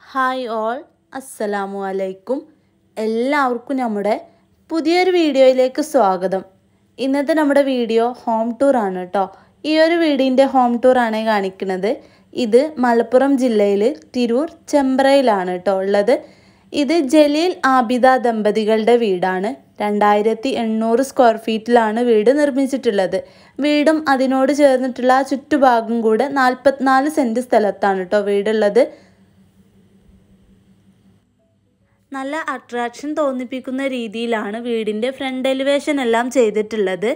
hi all അസ്സലാമു അലൈക്കും എല്ലാവർക്കും നമ്മുടെ പുതിയൊരു വീഡിയോയിലേക്ക് സ്വാഗതം ഇന്നത്തെ നമ്മുടെ വീഡിയോ ഹോം ടൂർ ആണ് കേട്ടോ ഈ ഒരു വീടിൻ്റെ ഹോം ടൂർ ആണ് കാണിക്കുന്നത് ഇത് മലപ്പുറം ജില്ലയിൽ തിരൂർ ചെമ്പ്രയിലാണ് കേട്ടോ ഉള്ളത് ഇത് ജലീൽ ആബിദ ദമ്പതികളുടെ വീടാണ് രണ്ടായിരത്തി എണ്ണൂറ് സ്ക്വയർ ഫീറ്റിലാണ് വീട് നിർമ്മിച്ചിട്ടുള്ളത് വീടും അതിനോട് ചേർന്നിട്ടുള്ള ആ ചുറ്റുഭാഗം കൂടെ നാൽപ്പത്തിനാല് സെൻറ്റ് സ്ഥലത്താണ് കേട്ടോ വീടുള്ളത് നല്ല അട്രാക്ഷൻ തോന്നിപ്പിക്കുന്ന രീതിയിലാണ് വീടിൻ്റെ ഫ്രണ്ട് എലിവേഷൻ എല്ലാം ചെയ്തിട്ടുള്ളത്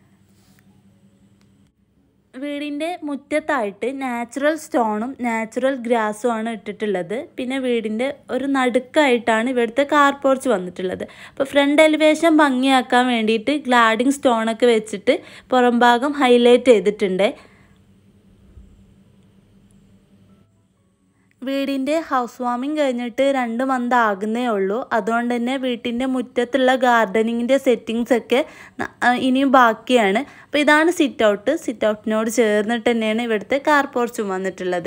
വീടിൻ്റെ മുറ്റത്തായിട്ട് നാച്ചുറൽ സ്റ്റോണും നാച്ചുറൽ ഗ്രാസും ആണ് ഇട്ടിട്ടുള്ളത് പിന്നെ വീടിൻ്റെ ഒരു നടുക്കായിട്ടാണ് ഇവിടുത്തെ കാർ പോർച്ച് വന്നിട്ടുള്ളത് അപ്പോൾ ഫ്രണ്ട് എലിവേഷൻ ഭംഗിയാക്കാൻ വേണ്ടിയിട്ട് ഗ്ലാഡിങ് സ്റ്റോണൊക്കെ വെച്ചിട്ട് പുറം ഭാഗം ഹൈലൈറ്റ് ചെയ്തിട്ടുണ്ട് വീടിൻ്റെ ഹൗസ് വാമിങ് കഴിഞ്ഞിട്ട് രണ്ട് മന്ത് ആകുന്നേ ഉള്ളൂ അതുകൊണ്ട് തന്നെ വീട്ടിൻ്റെ മുറ്റത്തുള്ള ഗാർഡനിങ്ങിൻ്റെ സെറ്റിങ്സ് ഒക്കെ ഇനിയും ബാക്കിയാണ് അപ്പോൾ ഇതാണ് സിറ്റ് ഔട്ട് സിറ്റ് ഔട്ടിനോട് ചേർന്നിട്ട് തന്നെയാണ് ഇവിടുത്തെ കാർ പോർച്ചും വന്നിട്ടുള്ളത്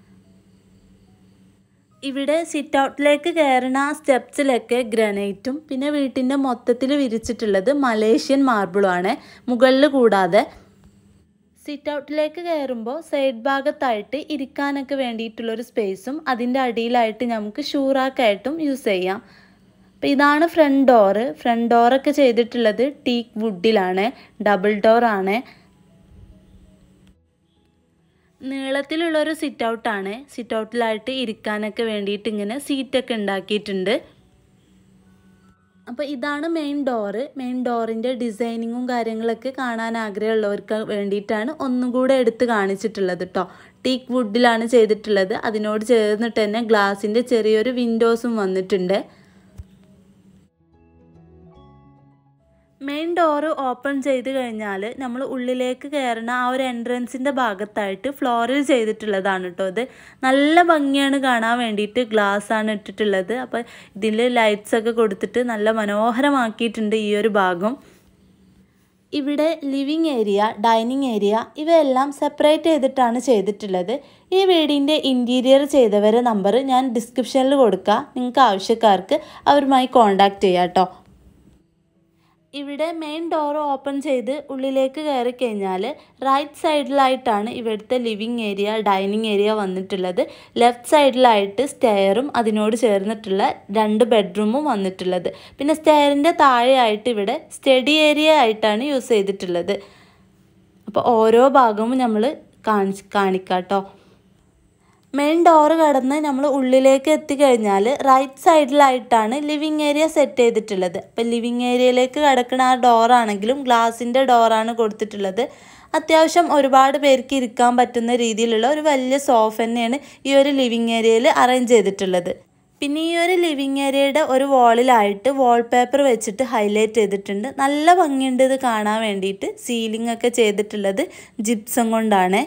ഇവിടെ സിറ്റ് ഔട്ടിലേക്ക് കയറുന്ന ആ സ്റ്റെപ്സിലൊക്കെ ഗ്രനൈറ്റും പിന്നെ വീട്ടിൻ്റെ മൊത്തത്തിൽ വിരിച്ചിട്ടുള്ളത് മലേഷ്യൻ മാർബിളുമാണ് മുകളിൽ കൂടാതെ സിറ്റ് ഔട്ടിലേക്ക് കയറുമ്പോൾ സൈഡ് ഭാഗത്തായിട്ട് ഇരിക്കാനൊക്കെ വേണ്ടിയിട്ടുള്ളൊരു സ്പേസും അതിൻ്റെ അടിയിലായിട്ട് നമുക്ക് ഷൂറാക്കായിട്ടും യൂസ് ചെയ്യാം അപ്പോൾ ഇതാണ് ഫ്രണ്ട് ഡോറ് ഫ്രണ്ട് ഡോറൊക്കെ ചെയ്തിട്ടുള്ളത് ടീക്ക് വുഡിലാണ് ഡബിൾ ഡോറാണ് നീളത്തിലുള്ളൊരു സിറ്റ് ഔട്ടാണ് സിറ്റ് ഔട്ടിലായിട്ട് ഇരിക്കാനൊക്കെ വേണ്ടിയിട്ട് ഇങ്ങനെ സീറ്റൊക്കെ ഉണ്ടാക്കിയിട്ടുണ്ട് അപ്പോൾ ഇതാണ് മെയിൻ ഡോറ് മെയിൻ ഡോറിൻ്റെ ഡിസൈനിങ്ങും കാര്യങ്ങളൊക്കെ കാണാൻ ആഗ്രഹമുള്ളവർക്ക് വേണ്ടിയിട്ടാണ് ഒന്നും കൂടെ എടുത്ത് കാണിച്ചിട്ടുള്ളത് കേട്ടോ ടീക്ക് വുഡിലാണ് ചെയ്തിട്ടുള്ളത് അതിനോട് ചേർന്നിട്ട് തന്നെ ഗ്ലാസിൻ്റെ ചെറിയൊരു വിൻഡോസും വന്നിട്ടുണ്ട് മെയിൻ ഡോറ് ഓപ്പൺ ചെയ്ത് കഴിഞ്ഞാൽ നമ്മൾ ഉള്ളിലേക്ക് കയറുന്ന ആ ഒരു എൻട്രൻസിൻ്റെ ഭാഗത്തായിട്ട് ഫ്ലോറിൽ ചെയ്തിട്ടുള്ളതാണ് കേട്ടോ ഇത് നല്ല ഭംഗിയാണ് കാണാൻ വേണ്ടിയിട്ട് ഗ്ലാസ് ആണ് ഇട്ടിട്ടുള്ളത് അപ്പോൾ ഇതിൽ ലൈറ്റ്സ് ഒക്കെ കൊടുത്തിട്ട് നല്ല മനോഹരമാക്കിയിട്ടുണ്ട് ഈ ഒരു ഭാഗം ഇവിടെ ലിവിങ് ഏരിയ ഡൈനിങ് ഏരിയ ഇവയെല്ലാം സെപ്പറേറ്റ് ചെയ്തിട്ടാണ് ചെയ്തിട്ടുള്ളത് ഈ വീടിൻ്റെ ഇൻറ്റീരിയർ ചെയ്തവരെ നമ്പർ ഞാൻ ഡിസ്ക്രിപ്ഷനിൽ കൊടുക്കുക നിങ്ങൾക്ക് ആവശ്യക്കാർക്ക് അവരുമായി കോൺടാക്റ്റ് ചെയ്യാം കേട്ടോ ഇവിടെ മെയിൻ ഡോർ ഓപ്പൺ ചെയ്ത് ഉള്ളിലേക്ക് കയറി കഴിഞ്ഞാൽ റൈറ്റ് സൈഡിലായിട്ടാണ് ഇവിടുത്തെ ലിവിങ് ഏരിയ ഡൈനിങ് ഏരിയ വന്നിട്ടുള്ളത് ലെഫ്റ്റ് സൈഡിലായിട്ട് സ്റ്റെയറും അതിനോട് ചേർന്നിട്ടുള്ള രണ്ട് ബെഡ്റൂമും വന്നിട്ടുള്ളത് പിന്നെ സ്റ്റെയറിൻ്റെ താഴെയായിട്ട് ഇവിടെ സ്റ്റഡി ഏരിയ ആയിട്ടാണ് യൂസ് ചെയ്തിട്ടുള്ളത് അപ്പോൾ ഓരോ ഭാഗവും നമ്മൾ കാണിച്ച് കാണിക്കാം കേട്ടോ മെയിൻ ഡോറ് കടന്ന് നമ്മൾ ഉള്ളിലേക്ക് എത്തിക്കഴിഞ്ഞാൽ റൈറ്റ് സൈഡിലായിട്ടാണ് ലിവിങ് ഏരിയ സെറ്റ് ചെയ്തിട്ടുള്ളത് അപ്പം ലിവിങ് ഏരിയയിലേക്ക് കിടക്കുന്ന ആ ഡോറാണെങ്കിലും ഗ്ലാസിൻ്റെ ഡോറാണ് കൊടുത്തിട്ടുള്ളത് അത്യാവശ്യം ഒരുപാട് പേർക്ക് ഇരിക്കാൻ പറ്റുന്ന രീതിയിലുള്ള ഒരു വലിയ സോഫ തന്നെയാണ് ഈ ഒരു ലിവിങ് ഏരിയയിൽ അറേഞ്ച് ചെയ്തിട്ടുള്ളത് പിന്നെ ഈ ഒരു ലിവിങ് ഏരിയയുടെ ഒരു വാളിലായിട്ട് വാൾപേപ്പർ വെച്ചിട്ട് ഹൈലൈറ്റ് ചെയ്തിട്ടുണ്ട് നല്ല ഭംഗിയുണ്ട് ഇത് കാണാൻ വേണ്ടിയിട്ട് സീലിംഗ് ഒക്കെ ചെയ്തിട്ടുള്ളത് ജിപ്സം കൊണ്ടാണ്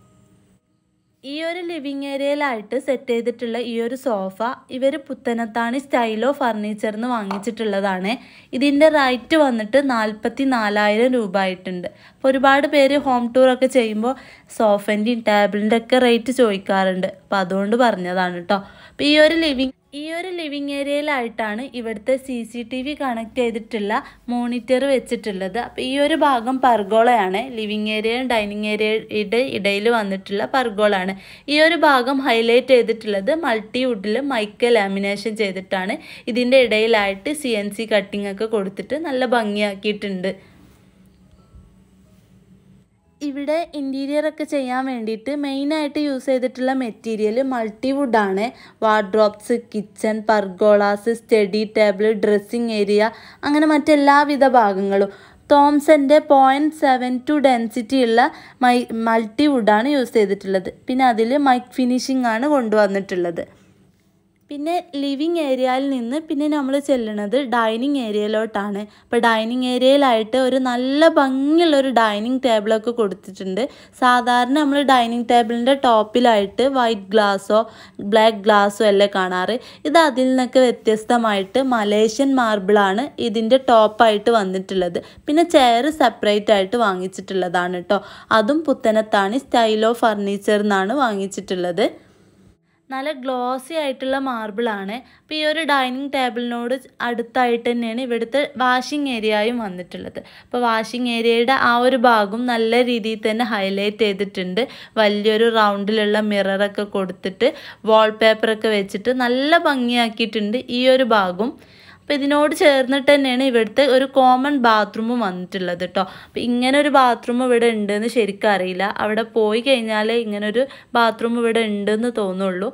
ഈ ഒരു ലിവിങ് ഏരിയയിലായിട്ട് സെറ്റ് ചെയ്തിട്ടുള്ള ഈ ഒരു സോഫ ഇവർ പുത്തനത്താണി സ്റ്റൈലോ ഫർണിച്ചറിന്ന് വാങ്ങിച്ചിട്ടുള്ളതാണ് ഇതിൻ്റെ റേറ്റ് വന്നിട്ട് നാൽപ്പത്തി നാലായിരം രൂപ ആയിട്ടുണ്ട് അപ്പോൾ ഒരുപാട് പേര് ഹോം ടൂറൊക്കെ ചെയ്യുമ്പോൾ സോഫൻ്റെയും ടേബിളിൻ്റെ ഒക്കെ റേറ്റ് ചോദിക്കാറുണ്ട് അപ്പോൾ അതുകൊണ്ട് പറഞ്ഞതാണ് കേട്ടോ അപ്പോൾ ഈ ഒരു ലിവിങ് ഈ ഒരു ലിവിങ് ഏരിയയിലായിട്ടാണ് ഇവിടുത്തെ C C T V connect ചെയ്തിട്ടുള്ള മോണിറ്റർ വെച്ചിട്ടുള്ളത് അപ്പോൾ ഈ ഒരു ഭാഗം പർഗോളയാണ് ലിവിങ് ഏരിയയും ഡൈനിങ് ഏരിയയുടെ ഇടയിൽ വന്നിട്ടുള്ള പർഗോളാണ് ഈ ഒരു ഭാഗം ഹൈലൈറ്റ് ചെയ്തിട്ടുള്ളത് മൾട്ടി വുഡിൽ മൈക്ക ലാമിനേഷൻ ചെയ്തിട്ടാണ് ഇതിൻ്റെ ഇടയിലായിട്ട് സി എൻ സി കട്ടിംഗ് ഒക്കെ കൊടുത്തിട്ട് നല്ല ഭംഗിയാക്കിയിട്ടുണ്ട് ഇവിടെ ഇൻറ്റീരിയർ ഒക്കെ ചെയ്യാൻ വേണ്ടിയിട്ട് മെയിനായിട്ട് യൂസ് ചെയ്തിട്ടുള്ള മെറ്റീരിയൽ മൾട്ടിവുഡാണ് wardrobes kitchen pergolas study table dressing area അങ്ങനെ മറ്റെല്ലാവിധ ഭാഗങ്ങളും തോംസൻ്റെ പോയിൻറ്റ് സെവൻ ടു ഡെൻസിറ്റി ഉള്ള മൈ മൾട്ടിവുഡാണ് യൂസ് ചെയ്തിട്ടുള്ളത് പിന്നെ അതിൽ മൈക്ക് ഫിനിഷിംഗ് ആണ് കൊണ്ടുവന്നിട്ടുള്ളത് പിന്നെ ലിവിങ് ഏരിയയിൽ നിന്ന് പിന്നെ നമ്മൾ ചെല്ലുന്നത് ഡൈനിങ് ഏരിയയിലോട്ടാണ് അപ്പോൾ ഡൈനിങ് ഏരിയയിലായിട്ട് ഒരു നല്ല ഭംഗിയുള്ള ഒരു ഡൈനിങ് ടേബിളൊക്കെ കൊടുത്തിട്ടുണ്ട് സാധാരണ നമ്മൾ ഡൈനിങ് ടേബിളിൻ്റെ ടോപ്പിലായിട്ട് വൈറ്റ് ഗ്ലാസ്സോ ബ്ലാക്ക് ഗ്ലാസ്സോ അല്ലേ കാണാറ് ഇത് അതിൽ നിന്നൊക്കെ വ്യത്യസ്തമായിട്ട് മലേഷ്യൻ മാർബിളാണ് ഇതിൻ്റെ ടോപ്പായിട്ട് വന്നിട്ടുള്ളത് പിന്നെ ചെയർ സെപ്പറേറ്റ് ആയിട്ട് വാങ്ങിച്ചിട്ടുള്ളതാണ് കേട്ടോ അതും പുത്തനത്താണി സ്റ്റൈലോ ഫർണിച്ചർ എന്നാണ് വാങ്ങിച്ചിട്ടുള്ളത് നല്ല ഗ്ലോസി ആയിട്ടുള്ള മാർബിളാണ് അപ്പോൾ ഈ ഒരു ഡൈനിങ് ടേബിളിനോട് അടുത്തായിട്ട് തന്നെയാണ് ഇവിടുത്തെ വാഷിംഗ് ഏരിയയും വന്നിട്ടുള്ളത് അപ്പോൾ വാഷിംഗ് ഏരിയയുടെ ആ ഒരു ഭാഗം നല്ല രീതിയിൽ തന്നെ ഹൈലൈറ്റ് ചെയ്തിട്ടുണ്ട് വലിയൊരു റൗണ്ടിലുള്ള മിററൊക്കെ കൊടുത്തിട്ട് വാൾപേപ്പറൊക്കെ വെച്ചിട്ട് നല്ല ഭംഗിയാക്കിയിട്ടുണ്ട് ഈ ഒരു ഭാഗം അപ്പോൾ ഇതിനോട് ചേർന്നിട്ട് തന്നെയാണ് ഇവിടുത്തെ ഒരു കോമൺ ബാത്റൂമും വന്നിട്ടുള്ളത് കേട്ടോ അപ്പോൾ ഇങ്ങനെ ഒരു ബാത്റൂം ഇവിടെ ഉണ്ടെന്ന് ശരിക്കും അറിയില്ല അവിടെ പോയി കഴിഞ്ഞാൽ ഇങ്ങനെ ഒരു ബാത്റൂം ഇവിടെ ഉണ്ടെന്ന് തോന്നുള്ളൂ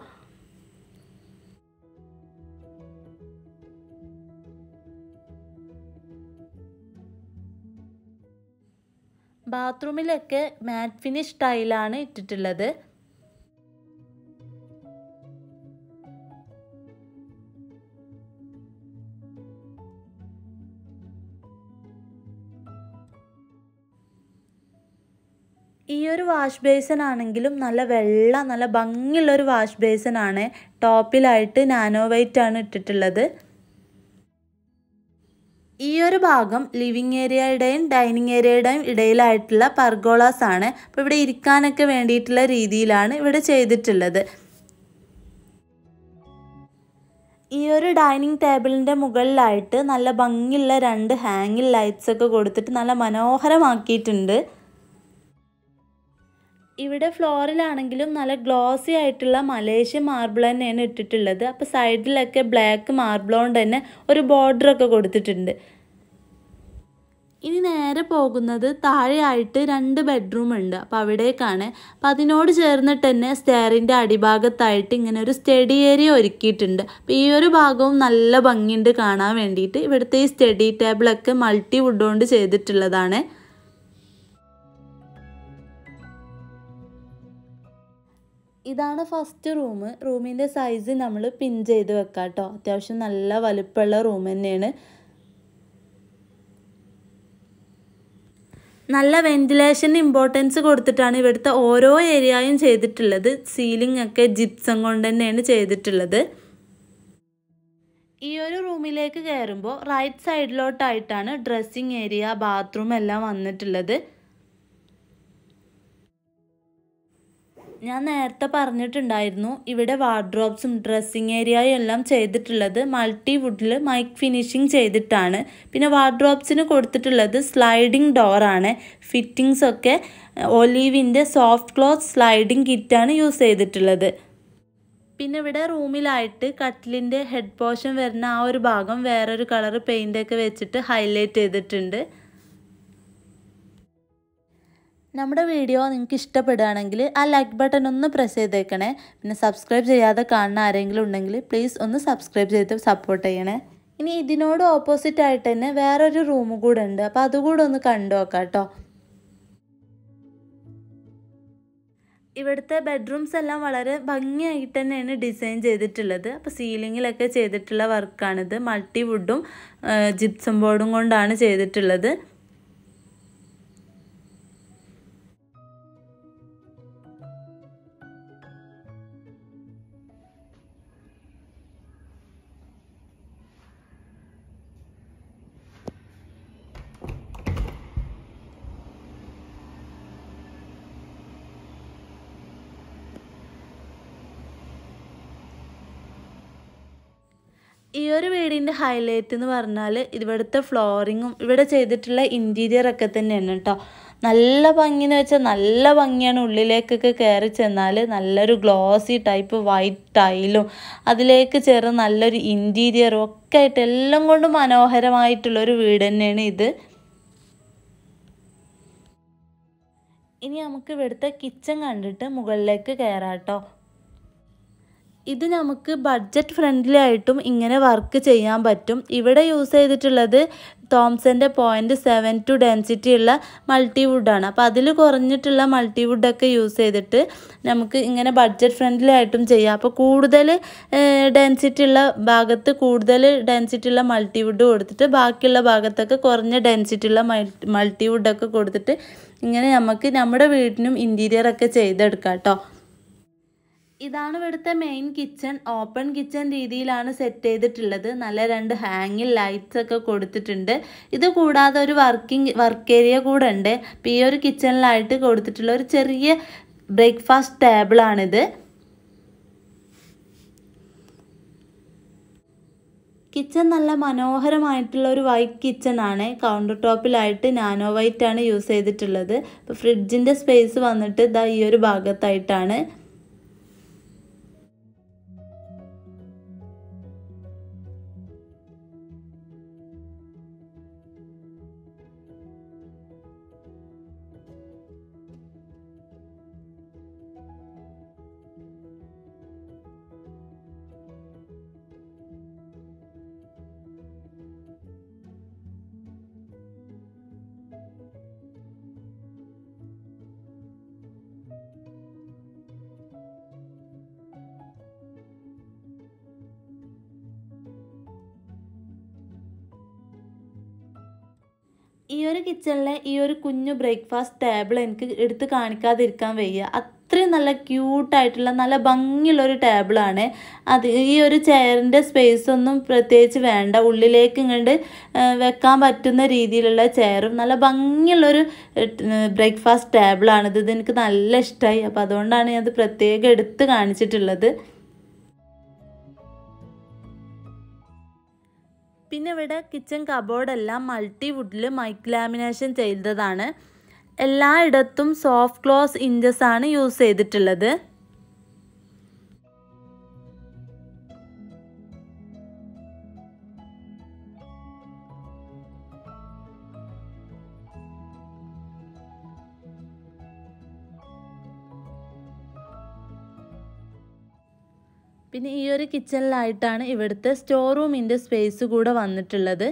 ബാത്റൂമിലൊക്കെ മാറ്റ് ഫിനിഷ് ടൈലാണ് ഇട്ടിട്ടുള്ളത് ഈ ഒരു വാഷ് ബേസൻ ആണെങ്കിലും നല്ല വെള്ള നല്ല ഭംഗിയുള്ള ഒരു വാഷ് ബേസൻ ആണ് ടോപ്പിലായിട്ട് നാനോ വൈറ്റ് ആണ് ഇട്ടിട്ടുള്ളത് ഈ ഒരു ഭാഗം ലിവിങ് ഏരിയയുടെയും ഡൈനിങ് ഏരിയയുടെയും ഇടയിലായിട്ടുള്ള പർഗോളാസ് ആണ് അപ്പോൾ ഇവിടെ ഇരിക്കാനൊക്കെ വേണ്ടിയിട്ടുള്ള രീതിയിലാണ് ഇവിടെ ചെയ്തിട്ടുള്ളത് ഈ ഒരു ഡൈനിങ് ടേബിളിൻ്റെ മുകളിലായിട്ട് നല്ല ഭംഗിയുള്ള രണ്ട് ഹാങ്ങിങ് ലൈറ്റ്സ് ഒക്കെ കൊടുത്തിട്ട് നല്ല മനോഹരമാക്കിയിട്ടുണ്ട് ഇവിടെ ഫ്ലോറിലാണെങ്കിലും നല്ല ഗ്ലോസി ആയിട്ടുള്ള മലേഷ്യൻ മാർബിൾ തന്നെയാണ് ഇട്ടിട്ടുള്ളത് അപ്പോൾ സൈഡിലൊക്കെ ബ്ലാക്ക് മാർബിൾ കൊണ്ട് തന്നെ ഒരു ബോർഡറൊക്കെ കൊടുത്തിട്ടുണ്ട് ഇനി നേരെ പോകുന്നത് താഴെയായിട്ട് രണ്ട് ബെഡ്റൂം ഉണ്ട് അപ്പോൾ അവിടേക്കാണ് അപ്പോൾ അതിനോട് ചേർന്നിട്ട് തന്നെ സ്റ്റെയറിൻ്റെ അടിഭാഗത്തായിട്ട് ഇങ്ങനെ ഒരു സ്റ്റഡി ഏരിയ ഒരുക്കിയിട്ടുണ്ട് അപ്പോൾ ഈ ഒരു ഭാഗവും നല്ല ഭംഗിയുണ്ട് കാണാൻ വേണ്ടിയിട്ട് ഇവിടുത്തെ ഈ സ്റ്റഡി ടേബിളൊക്കെ മൾട്ടി വുഡ് കൊണ്ട് ചെയ്തിട്ടുള്ളതാണ് ഇതാണ് ഫസ്റ്റ് റൂം റൂമിൻ്റെ സൈസ് നമ്മൾ പിൻ ചെയ്ത് വെക്കാം കേട്ടോ അത്യാവശ്യം നല്ല വലുപ്പമുള്ള റൂം തന്നെയാണ് നല്ല വെന്റിലേഷൻ ഇമ്പോർട്ടൻസ് കൊടുത്തിട്ടാണ് ഇവിടുത്തെ ഓരോ ഏരിയയും ചെയ്തിട്ടുള്ളത് സീലിംഗ് ഒക്കെ ജിപ്സം കൊണ്ട് തന്നെയാണ് ചെയ്തിട്ടുള്ളത് ഈ ഒരു റൂമിലേക്ക് കയറുമ്പോൾ റൈറ്റ് സൈഡിലോട്ടായിട്ടാണ് ഡ്രസ്സിങ് ഏരിയ ബാത്റൂം എല്ലാം വന്നിട്ടുള്ളത് ഞാൻ നേരത്തെ പറഞ്ഞിട്ടുണ്ടായിരുന്നു ഇവിടെ വാർഡ്രോബ്സും ഡ്രസ്സിങ് ഏരിയയും എല്ലാം ചെയ്തിട്ടുള്ളത് മൾട്ടി വുഡിൽ മൈക്ക് ഫിനിഷിങ് ചെയ്തിട്ടാണ് പിന്നെ വാർഡ്രോബ്സിന് കൊടുത്തിട്ടുള്ളത് സ്ലൈഡിംഗ് ഡോറാണ് ഫിറ്റിങ്സ് ഒക്കെ ഒലീവിൻ്റെ സോഫ്റ്റ് ക്ലോത്ത് സ്ലൈഡിംഗ് കിറ്റാണ് യൂസ് ചെയ്തിട്ടുള്ളത് പിന്നെ ഇവിടെ റൂമിലായിട്ട് കട്ടിലിൻ്റെ ഹെഡ് പോർഷൻ വരുന്ന ആ ഒരു ഭാഗം വേറൊരു കളർ പെയിൻ്റൊക്കെ വെച്ചിട്ട് ഹൈലൈറ്റ് ചെയ്തിട്ടുണ്ട് നമ്മുടെ വീഡിയോ നിങ്ങൾക്ക് ഇഷ്ടപ്പെടുകയാണെങ്കിൽ ആ ലൈക്ക് ബട്ടൺ ഒന്ന് പ്രസ് ചെയ്തേക്കണേ പിന്നെ സബ്സ്ക്രൈബ് ചെയ്യാതെ കാണുന്ന ആരെങ്കിലും ഉണ്ടെങ്കിൽ പ്ലീസ് ഒന്ന് സബ്സ്ക്രൈബ് ചെയ്ത് സപ്പോർട്ട് ചെയ്യണേ ഇനി ഇതിനോട് ഓപ്പോസിറ്റ് ആയിട്ട് തന്നെ വേറൊരു റൂം കൂടെ ഉണ്ട് അപ്പോൾ അതുകൂടെ ഒന്ന് കണ്ടു നോക്കാം കേട്ടോ ഇവിടുത്തെ ബെഡ്റൂംസ് എല്ലാം വളരെ ഭംഗിയായിട്ട് തന്നെയാണ് ഡിസൈൻ ചെയ്തിട്ടുള്ളത് അപ്പോൾ സീലിങ്ങിലൊക്കെ ചെയ്തിട്ടുള്ള വർക്കാണിത് മൾട്ടി വുഡും ജിപ്സം ബോർഡും കൊണ്ടാണ് ചെയ്തിട്ടുള്ളത് ഈ ഒരു വീടിൻ്റെ ഹൈലൈറ്റ് എന്ന് പറഞ്ഞാൽ ഇവിടുത്തെ ഫ്ലോറിങ്ങും ഇവിടെ ചെയ്തിട്ടുള്ള ഇൻറ്റീരിയർ ഒക്കെ തന്നെയാണ് കേട്ടോ നല്ല ഭംഗി എന്ന് വെച്ചാൽ നല്ല ഭംഗിയാണ് ഉള്ളിലേക്കൊക്കെ കയറി ചെന്നാൽ നല്ലൊരു ഗ്ലോസി ടൈപ്പ് വൈറ്റ് ടൈലും അതിലേക്ക് ചേർന്ന് നല്ലൊരു ഇൻറ്റീരിയറും ഒക്കെ ആയിട്ട് എല്ലാം കൊണ്ടും മനോഹരമായിട്ടുള്ളൊരു വീട് തന്നെയാണ് ഇത് ഇനി നമുക്ക് ഇവിടുത്തെ കിച്ചൺ കണ്ടിട്ട് മുകളിലേക്ക് കയറാം കേട്ടോ ഇത് നമുക്ക് ബഡ്ജറ്റ് ഫ്രണ്ട്ലി ആയിട്ടും ഇങ്ങനെ വർക്ക് ചെയ്യാൻ പറ്റും ഇവിടെ യൂസ് ചെയ്തിട്ടുള്ളത് തോംസൻ്റെ പോയിൻറ്റ് സെവൻ ടു ഡെൻസിറ്റി ഉള്ള മൾട്ടി വുഡാണ് അപ്പോൾ അതിൽ കുറഞ്ഞിട്ടുള്ള മൾട്ടി വുഡൊക്കെ യൂസ് ചെയ്തിട്ട് നമുക്ക് ഇങ്ങനെ ബഡ്ജറ്റ് ഫ്രണ്ട്ലി ആയിട്ടും ചെയ്യാം അപ്പോൾ കൂടുതൽ ഡെൻസിറ്റി ഉള്ള ഭാഗത്ത് കൂടുതൽ ഡെൻസിറ്റി ഉള്ള മൾട്ടി വുഡ് കൊടുത്തിട്ട് ബാക്കിയുള്ള ഭാഗത്തൊക്കെ കുറഞ്ഞ ഡെൻസിറ്റി ഉള്ള മൾട്ടി വുഡൊക്കെ കൊടുത്തിട്ട് ഇങ്ങനെ നമുക്ക് നമ്മുടെ വീടിനും ഇൻറ്റീരിയറൊക്കെ ചെയ്തെടുക്കാം കേട്ടോ ഇതാണ് ഇവിടുത്തെ മെയിൻ കിച്ചൺ ഓപ്പൺ കിച്ചൺ രീതിയിലാണ് സെറ്റ് ചെയ്തിട്ടുള്ളത് നല്ല രണ്ട് ഹാങ്ങിൽ ലൈറ്റ്സ് ഒക്കെ കൊടുത്തിട്ടുണ്ട് ഇത് കൂടാതെ ഒരു വർക്കിംഗ് വർക്ക് ഏരിയ കൂടെ ഉണ്ട് അപ്പോൾ ഈ ഒരു കിച്ചണിലായിട്ട് കൊടുത്തിട്ടുള്ള ഒരു ചെറിയ ബ്രേക്ക്ഫാസ്റ്റ് ടേബിളാണിത് കിച്ചൺ നല്ല മനോഹരമായിട്ടുള്ള ഒരു വൈറ്റ് കിച്ചൺ ആണ് കൗണ്ടർ ടോപ്പിലായിട്ട് നാനോ വൈറ്റ് ആണ് യൂസ് ചെയ്തിട്ടുള്ളത് അപ്പോൾ ഫ്രിഡ്ജിൻ്റെ സ്പേസ് വന്നിട്ട് ഇതാ ഈ ഒരു ഭാഗത്തായിട്ടാണ് ഈ ഒരു കിച്ചണിലെ ഈ ഒരു കുഞ്ഞു ബ്രേക്ക്ഫാസ്റ്റ് ടേബിൾ എനിക്ക് എടുത്ത് കാണിക്കാതിരിക്കാൻ വയ്യ അത്രയും നല്ല ക്യൂട്ടായിട്ടുള്ള നല്ല ഭംഗിയുള്ള ഒരു ടേബിളാണ് അത് ഈ ഒരു ചെയറിൻ്റെ സ്പേസ് ഒന്നും പ്രത്യേകിച്ച് വേണ്ട ഉള്ളിലേക്ക് ഇങ്ങോട്ട് വെക്കാൻ പറ്റുന്ന രീതിയിലുള്ള ചെയറും നല്ല ഭംഗിയുള്ളൊരു ബ്രേക്ക്ഫാസ്റ്റ് ടേബിളാണിത് ഇത് എനിക്ക് നല്ല ഇഷ്ടമായി അപ്പോൾ അതുകൊണ്ടാണ് ഞാൻ അത് പ്രത്യേകം എടുത്ത് കാണിച്ചിട്ടുള്ളത് പിന്നെ ഇവിടെ കിച്ചൺ കബോർഡെല്ലാം മൾട്ടി വുഡിൽ മൈക്ക് ലാമിനേഷൻ ചെയ്തതാണ് എല്ലായിടത്തും സോഫ്റ്റ് ക്ലോസ് ഇഞ്ചസ് ആണ് യൂസ് ചെയ്തിട്ടുള്ളത് പിന്നെ ഈ ഒരു കിച്ചണിലായിട്ടാണ് ഇവിടുത്തെ സ്റ്റോർ റൂമിൻ്റെ സ്പേസ് കൂടെ വന്നിട്ടുള്ളത്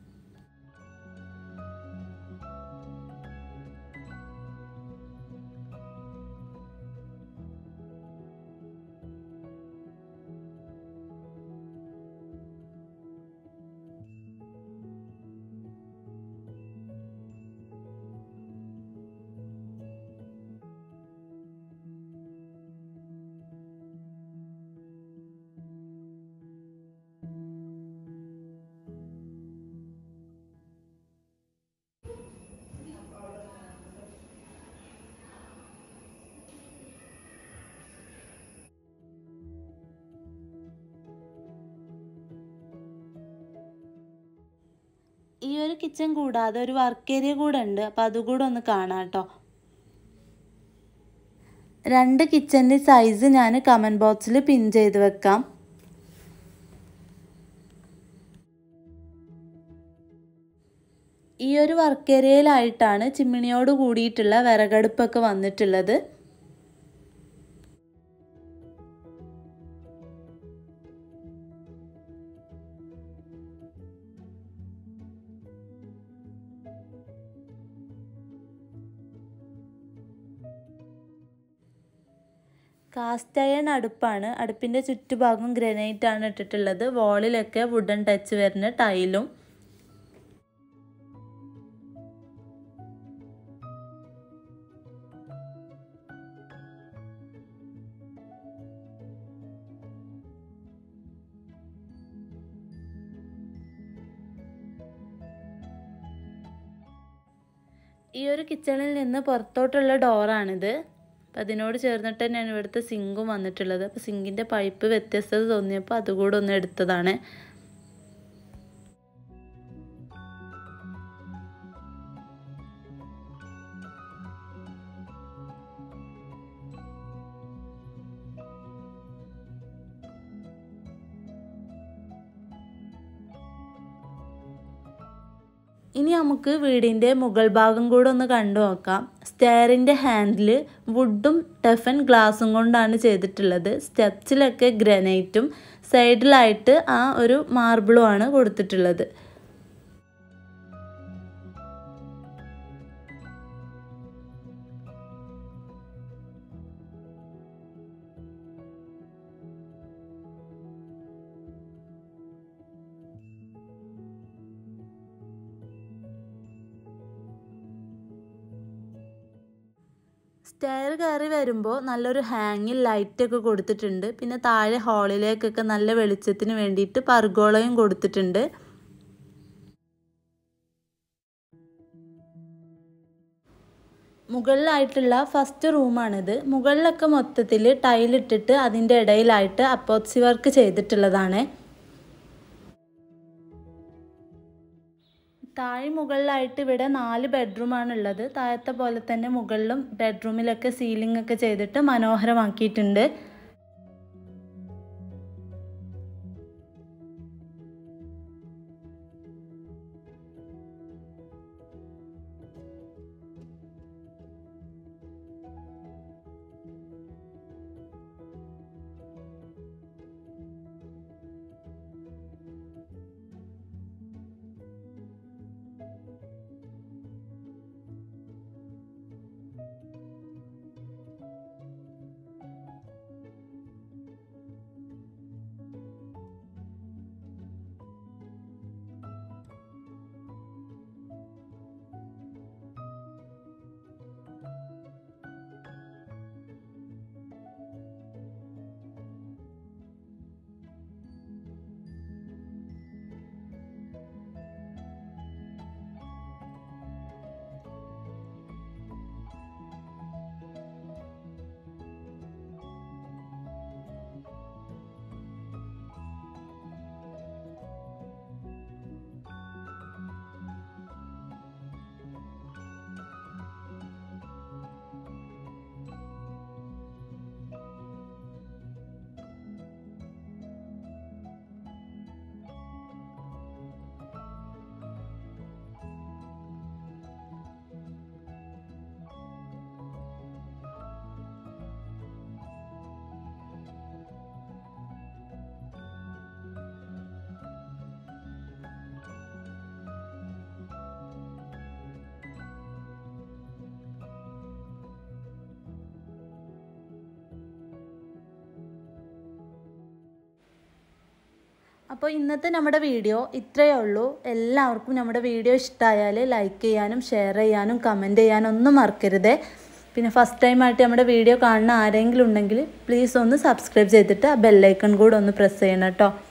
ഈ ഒരു കിച്ചൺ കൂടാതെ ഒരു വർക്ക് ഏരിയ കൂടെ ഉണ്ട് അപ്പോൾ അതുകൂടെ ഒന്ന് കാണാം കേട്ടോ രണ്ട് കിച്ചൻ്റെ സൈസ് ഞാൻ കമൻറ്റ് ബോക്സിൽ പിൻ ചെയ്ത് വെക്കാം ഈ ഒരു വർക്ക് ഏരിയയിലായിട്ടാണ് ചിമ്മിണിയോട് കൂടിയിട്ടുള്ള വിറകടുപ്പൊക്കെ വന്നിട്ടുള്ളത് കാസ്റ്റ് അയൺ അടുപ്പാണ് അടുപ്പിൻ്റെ ചുറ്റുഭാഗം ഗ്രനൈറ്റ് ആണ് ഇട്ടിട്ടുള്ളത് വോളിലൊക്കെ വുഡൻ ടച്ച് വരുന്ന ടൈലും ഈ ഒരു കിച്ചണിൽ നിന്ന് പുറത്തോട്ടുള്ള ഡോറാണിത് അപ്പം അതിനോട് ചേർന്നിട്ട് തന്നെയാണ് ഇവിടുത്തെ സിങ്കും വന്നിട്ടുള്ളത് അപ്പോൾ സിങ്കിൻ്റെ പൈപ്പ് വ്യത്യസ്തത തോന്നിയപ്പോൾ അതുകൂടെ ഒന്ന് എടുത്തതാണ് ഇനി നമുക്ക് വീടിൻ്റെ മുകൾ ഭാഗം കൂടെ ഒന്ന് കണ്ടു നോക്കാം സ്റ്റെയറിൻ്റെ ഹാൻഡിൽ വുഡും ടെഫൻ ഗ്ലാസും കൊണ്ടാണ് ചെയ്തിട്ടുള്ളത് സ്റ്റെപ്സിലൊക്കെ ഗ്രനൈറ്റും സൈഡിലായിട്ട് ആ ഒരു മാർബിളുമാണ് കൊടുത്തിട്ടുള്ളത് സ്റ്റെയർ കയറി വരുമ്പോൾ നല്ലൊരു ഹാങ്ങിൽ ലൈറ്റൊക്കെ കൊടുത്തിട്ടുണ്ട് പിന്നെ താഴെ ഹാളിലേക്കൊക്കെ നല്ല വെളിച്ചത്തിന് വേണ്ടിയിട്ട് പർഗോളയും കൊടുത്തിട്ടുണ്ട് മുകളിലായിട്ടുള്ള ഫസ്റ്റ് റൂമാണിത് മുകളിലൊക്കെ മൊത്തത്തിൽ ടൈലിട്ടിട്ട് അതിൻ്റെ ഇടയിലായിട്ട് അപ്പോക്സി വർക്ക് ചെയ്തിട്ടുള്ളതാണ് താഴെ മുകളിലായിട്ട് ഇവിടെ നാല് ബെഡ്റൂമാണ് ഉള്ളത് താഴത്തെ പോലെ തന്നെ മുകളിലും ബെഡ്റൂമിലൊക്കെ സീലിംഗ് ഒക്കെ ചെയ്തിട്ട് മനോഹരമാക്കിയിട്ടുണ്ട് അപ്പോൾ ഇന്നത്തെ നമ്മുടെ വീഡിയോ ഇത്രയേ ഉള്ളൂ എല്ലാവർക്കും നമ്മുടെ വീഡിയോ ഇഷ്ടമായാൽ ലൈക്ക് ചെയ്യാനും ഷെയർ ചെയ്യാനും കമൻറ്റ് ചെയ്യാനും ഒന്നും മറക്കരുത് പിന്നെ ഫസ്റ്റ് ടൈമായിട്ട് നമ്മുടെ വീഡിയോ കാണുന്ന ആരെങ്കിലും ഉണ്ടെങ്കിൽ പ്ലീസ് ഒന്ന് സബ്സ്ക്രൈബ് ചെയ്തിട്ട് ആ ബെല്ലൈക്കൺ കൂടെ ഒന്ന് പ്രസ് ചെയ്യണം കേട്ടോ